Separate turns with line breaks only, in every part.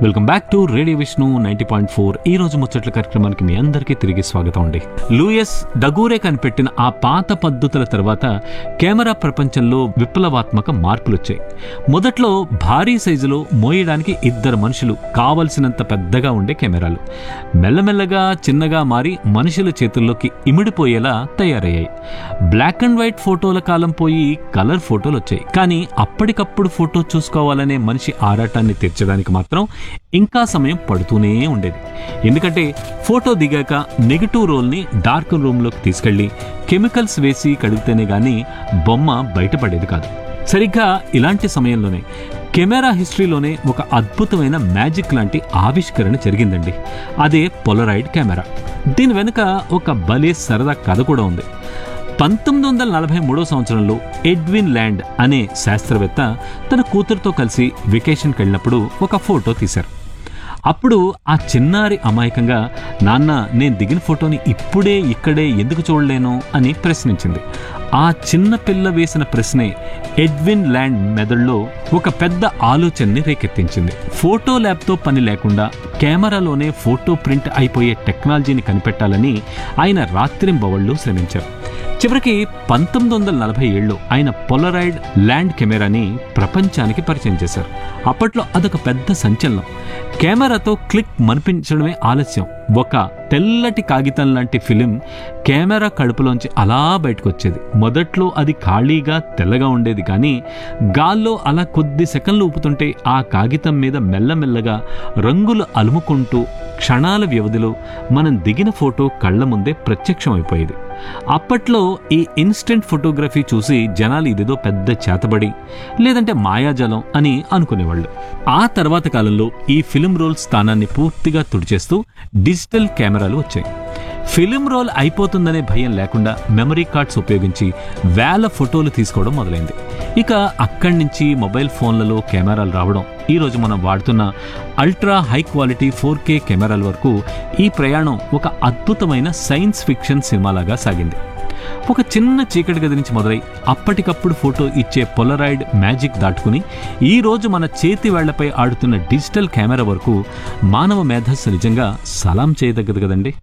welcome back to radio Vishnu ninety point four ఈ రోజు ముచ్చట్ల కార్యక్రమానికి మీ అందరికీ తిరిగి స్వాగతం అండి లూయస్ డగూరే కనిపెట్టిన ఆ పాత పద్ధతుల తర్వాత కెమెరా ప్రపంచంలో విప్లవాత్మక మార్పులు వచ్చాయి మొదట్లో భారీ సైజులో మోయడానికి ఇద్దరు మనుషులు కావలసినంత పెద్దగా ఉండే కెమెరాలు మెల్లమెల్లగా చిన్నగా మారి మనుషుల చేతుల్లోకి ఇమిడిపోయేలా తయారయ్యాయి బ్లాక్ అండ్ వైట్ ఫోటోల కాలం పోయి కలర్ ఫోటోలు వచ్చాయి కానీ అప్పటికప్పుడు ఫోటో చూసుకోవాలనే మనిషి ఆరాటాన్ని తీర్చడానికి మాత్రం ఇంకా సమయం పడుతూనే ఉండేది ఎందుకంటే ఫోటో దిగాక నెగిటివ్ రోల్ని డార్క్ రూమ్లోకి తీసుకెళ్లి కెమికల్స్ వేసి కడిగితేనే గానీ బొమ్మ బయటపడేది కాదు సరిగ్గా ఇలాంటి సమయంలోనే కెమెరా హిస్టరీలోనే ఒక అద్భుతమైన మ్యాజిక్ లాంటి ఆవిష్కరణ జరిగిందండి అదే పొలరాయిడ్ కెమెరా దీని వెనుక ఒక భలే సరదా కథ కూడా ఉంది పంతొమ్మిది వందల నలభై మూడో సంవత్సరంలో ఎడ్విన్ ల్యాండ్ అనే శాస్త్రవేత్త తన కూతురుతో కలిసి వెకేషన్కి వెళ్ళినప్పుడు ఒక ఫోటో తీశారు అప్పుడు ఆ చిన్నారి అమాయకంగా నాన్న నేను దిగిన ఫోటోని ఇప్పుడే ఇక్కడే ఎందుకు చూడలేను అని ప్రశ్నించింది ఆ చిన్న పిల్ల వేసిన ప్రశ్నే ఎడ్విన్ ల్యాండ్ మెదడులో ఒక పెద్ద ఆలోచనని రేకెత్తించింది ఫోటో ల్యాబ్తో పని లేకుండా కెమెరాలోనే ఫోటో ప్రింట్ అయిపోయే టెక్నాలజీని కనిపెట్టాలని ఆయన రాత్రింబవళ్ళు శ్రమించారు చివరికి పంతొమ్మిది వందల నలభై ఏళ్ళు ఆయన పొలరాయిడ్ ల్యాండ్ కెమెరాని ప్రపంచానికి పరిచయం చేశారు అప్పట్లో అదొక పెద్ద సంచలనం కెమెరాతో క్లిక్ మనిపించడమే ఆలస్యం ఒక తెల్లటి కాగితం లాంటి ఫిలిం కెమెరా కడుపులోంచి అలా బయటకు వచ్చేది మొదట్లో అది ఖాళీగా తెల్లగా ఉండేది కానీ గాల్లో అలా కొద్ది సెకండ్లు ఊపుతుంటే ఆ కాగితం మీద మెల్లమెల్లగా రంగులు అలుముకుంటూ క్షణాల వ్యవధిలో మనం దిగిన ఫోటో కళ్ళ ముందే ప్రత్యక్షమైపోయేది అప్పట్లో ఈ ఇన్స్టెంట్ ఫోటోగ్రఫీ చూసి జనాలు ఇదేదో పెద్ద చేతబడి లేదంటే మాయాజాలం అని అనుకునేవాళ్ళు ఆ తర్వాత కాలంలో ఈ ఫిలిం రోల్ స్థానాన్ని పూర్తిగా తుడిచేస్తూ డిజిటల్ కెమెరాలు వచ్చాయి ఫిలిం రోల్ అయిపోతుందనే భయం లేకుండా మెమరీ కార్డ్స్ ఉపయోగించి వేల ఫోటోలు తీసుకోవడం మొదలైంది ఇక అక్కడి నుంచి మొబైల్ ఫోన్లలో కెమెరాలు రావడం ఈరోజు మనం వాడుతున్న ultra high quality four K కెమెరాల వరకు ఈ ప్రయాణం ఒక అద్భుతమైన సైన్స్ ఫిక్షన్ సినిమాలాగా సాగింది ఒక చిన్న చీకటి గది నుంచి మొదలై అప్పటికప్పుడు ఫోటో ఇచ్చే పొలరాయిడ్ మ్యాజిక్ దాటుకుని ఈ రోజు మన చేతి వేళ్లపై ఆడుతున్న డిజిటల్ కెమెరా వరకు మానవ మేధస్సు నిజంగా సలాం చేయదగ్గదు కదండి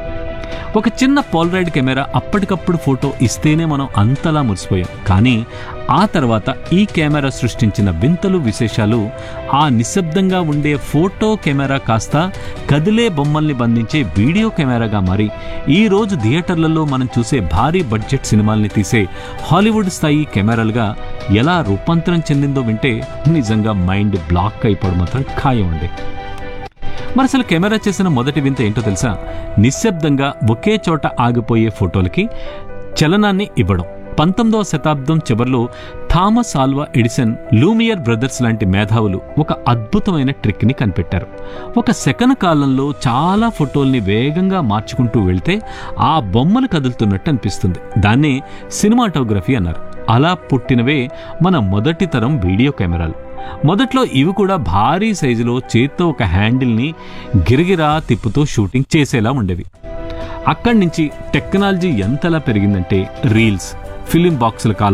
ఒక చిన్న పోలరాయిడ్ కెమెరా అప్పటికప్పుడు ఫోటో ఇస్తేనే మనం అంతలా మురిసిపోయాం కానీ ఆ తర్వాత ఈ కెమెరా సృష్టించిన వింతలు విశేషాలు ఆ నిశ్శబ్దంగా ఉండే ఫోటో కెమెరా కాస్త కదిలే బొమ్మల్ని బంధించే వీడియో కెమెరాగా మారి ఈ రోజు థియేటర్లలో మనం చూసే భారీ బడ్జెట్ సినిమాల్ని తీసే హాలీవుడ్ స్థాయి కెమెరాలుగా ఎలా రూపాంతరం చెందిందో వింటే నిజంగా మైండ్ బ్లాక్ అయిపోవడం మాత్రం ఖాయం అండి మరి అసలు కెమెరా చేసిన మొదటి వింత ఏంటో తెలుసా నిశ్శబ్దంగా ఒకే చోట ఆగిపోయే ఫోటోలకి చలనాన్ని ఇవ్వడం పంతొమ్మిదవ శతాబ్దం చివరిలో Thomas Alva Edison Lumiere brothers లాంటి మేధావులు ఒక అద్భుతమైన ట్రిక్ని కనిపెట్టారు ఒక సెకన్ కాలంలో చాలా ఫోటోల్ని వేగంగా మార్చుకుంటూ వెళ్తే ఆ బొమ్మలు కదులుతున్నట్టు అనిపిస్తుంది దాన్నే సినిమాటోగ్రఫీ అన్నారు అలా పుట్టినవే మన మొదటి తరం వీడియో కెమెరాలు మొదట్లో ఇవి కూడా భారీ సైజులో చేత్తో ఒక హ్యాండిల్ని గిరగిరా తిప్పుతూ షూటింగ్ చేసేలా ఉండేవి అక్కడి నుంచి టెక్నాలజీ ఎంతలా పెరిగిందంటే రీల్స్ ఫిలిం బాక్సుల కాలం